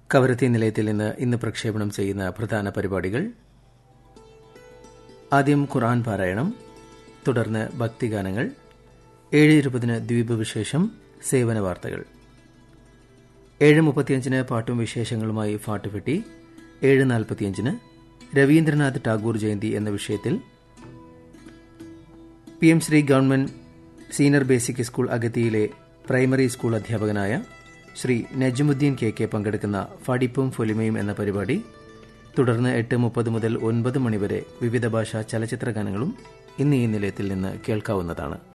കവരത്തി നിലയത്തിൽ നിന്ന് ഇന്ന് പ്രക്ഷേപണം ചെയ്യുന്ന പ്രധാന പരിപാടികൾ ആദ്യം ഖുർആൻ പാരായണം തുടർന്ന് ഭക്തിഗാനങ്ങൾ ഏഴ് ഇരുപതിന് ദ്വീപ് വിശേഷം സേവന വാർത്തകൾ ഏഴ് മുപ്പത്തിയഞ്ചിന് പാട്ടും വിശേഷങ്ങളുമായി ഫാട്ടുപെട്ടി ഏഴ് നാൽപ്പത്തിയഞ്ചിന് രവീന്ദ്രനാഥ് ടാഗോർ ജയന്തി എന്ന വിഷയത്തിൽ P M Shri government senior basic school അഗത്തിയിലെ പ്രൈമറി സ്കൂൾ അധ്യാപകനായ ശ്രീ നജ്മുദ്ദീൻ കെ കെ പങ്കെടുക്കുന്ന ഫടിപ്പും ഫൊലിമയും എന്ന പരിപാടി തുടർന്ന് എട്ട് മുപ്പത് മുതൽ ഒൻപത് മണിവരെ വിവിധ ഭാഷാ ചലച്ചിത്ര ഗാനങ്ങളും ഇന്ന് ഈ നിലയത്തിൽ നിന്ന് കേൾക്കാവുന്നതാണ്